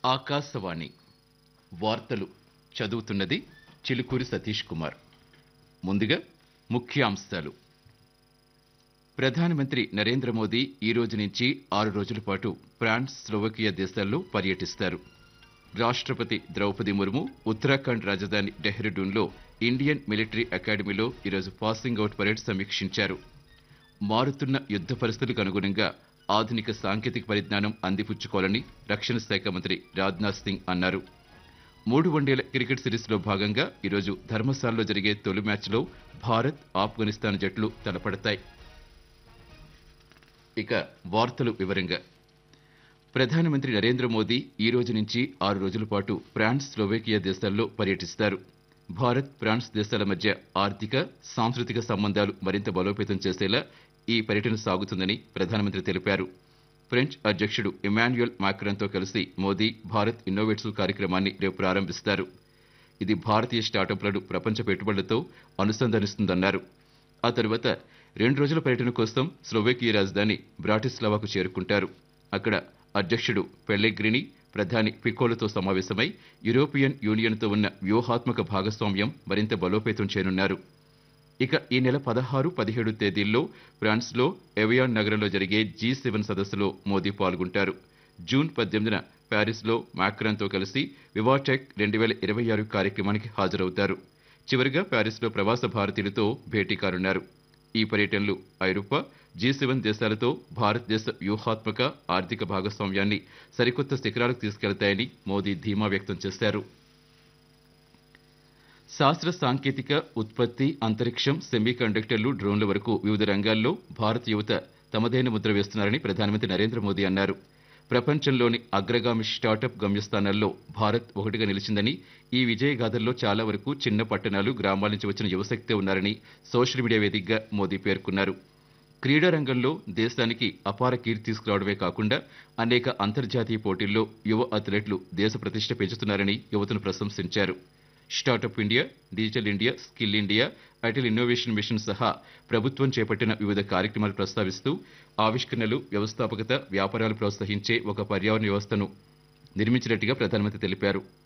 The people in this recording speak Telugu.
ఆకాశవాణి వార్తలు చదువుతున్నది చిలుకూరి సతీష్ కుమార్ ముందుగా ముఖ్యాంశాలు ప్రధానమంత్రి నరేంద్ర మోదీ ఈ రోజు నుంచి ఆరు రోజుల పాటు ఫ్రాన్స్ స్లోవకియా దేశాల్లో పర్యటిస్తారు రాష్ట్రపతి ద్రౌపది ముర్ము ఉత్తరాఖండ్ రాజధాని డెహ్రాడూన్లో ఇండియన్ మిలిటరీ అకాడమీలో ఈరోజు పాసింగ్ అవుట్ పరేడ్ సమీక్షించారు మారుతున్న యుద్ధ పరిస్థితులకు అనుగుణంగా ఆధునిక సాంకేతిక పరిజ్ఞానం అందిపుచ్చుకోవాలని రక్షణ శాఖ మంత్రి రాజ్నాథ్ సింగ్ అన్నారు మూడు వన్డేల క్రికెట్ సిరీస్లో భాగంగా ఈరోజు ధర్మశాలలో జరిగే తొలి మ్యాచ్లో భారత్ ఆఫ్ఘనిస్తాన్ జట్లు తలపడతాయి ఇక వార్తలు వివరంగా ప్రధానమంత్రి నరేంద్ర మోదీ ఈ రోజు నుంచి ఆరు రోజుల పాటు ఫ్రాన్స్ స్లోవేకియా దేశాల్లో పర్యటిస్తారు భారత్ ఫ్రాన్స్ దేశాల మధ్య ఆర్థిక సాంస్కృతిక సంబంధాలు మరింత బలోపేతం చేసేలా ఈ పర్యటన సాగుతుందని ప్రధానమంత్రి తెలిపారు ఫ్రెంచ్ అధ్యక్షుడు ఇమాన్యుయల్ మాక్రాన్తో కలిసి మోదీ భారత్ ఇన్నోవేట్స్ కార్యక్రమాన్ని రేపు ప్రారంభిస్తారు ఇది భారతీయ స్టార్టప్లను ప్రపంచ పెట్టుబడులతో అనుసంధానిస్తుందన్నారు ఆ తరువాత రెండు రోజుల పర్యటన కోసం స్లోవేకియా రాజధాని బ్రాటిస్లావాకు చేరుకుంటారు అక్కడ అధ్యక్షుడు పెల్లెగ్రిని ప్రధాని పికోలతో సమావేశమై యూరోపియన్ యూనియన్తో ఉన్న వ్యూహాత్మక భాగస్వామ్యం మరింత బలోపేతం చేయనున్నారు ఇక ఈ నెల పదహారు పదిహేడు తేదీల్లో ఫ్రాన్స్లో ఎవియాన్ నగరంలో జరిగే జీ సెవెన్ సదస్సులో మోదీ పాల్గొంటారు జూన్ పద్దెనిమిదిన ప్యారిస్లో మాక్రాన్తో కలిసి వివాటెక్ రెండు వేల ఇరవై ఆరు కార్యక్రమానికి హాజరవుతారు చివరిగా ప్యారిస్లో ప్రవాస భారతీయులతో భేటీ కానున్నారు ఈ పర్యటనలు ఐరోపా జీ సెవెన్ దేశాలతో భారతదేశ వ్యూహాత్మక ఆర్థిక భాగస్వామ్యాన్ని సరికొత్త శిఖరాలకు తీసుకెళ్తాయని మోదీ ధీమా వ్యక్తం చేశారు శాస్త్ర సాంకేతిక ఉత్పత్తి అంతరిక్షం సెమీ కండక్టర్లు డ్రోన్ల వరకు వివిధ రంగాల్లో భారత యువత తమదైన ముద్ర వేస్తున్నారని ప్రధానమంత్రి నరేంద్ర మోదీ అన్నారు ప్రపంచంలోని అగ్రగామి స్టార్టప్ గమ్యస్థానాల్లో భారత్ ఒకటిగా నిలిచిందని ఈ విజయగాథల్లో చాలా వరకు చిన్న పట్టణాలు గ్రామాల నుంచి వచ్చిన యువశక్తే ఉన్నారని సోషల్ మీడియా వేదికగా మోదీ పేర్కొన్నారు క్రీడా రంగంలో దేశానికి అపార కీర్తి తీసుకురావడమే కాకుండా అనేక అంతర్జాతీయ పోటీల్లో యువ అథ్లెట్లు దేశ ప్రతిష్ట పెంచుతున్నారని యువతను ప్రశంసించారు startup India digital India skill India Atal innovation mission సహా ప్రభుత్వం చేపట్టిన వివిధ కార్యక్రమాలు ప్రస్తావిస్తూ ఆవిష్కరణలు వ్యవస్థాపకత వ్యాపారాలు ప్రోత్సహించే ఒక పర్యావరణ వ్యవస్థను నిర్మించినట్టుగా ప్రధానమంత్రి తెలిపారు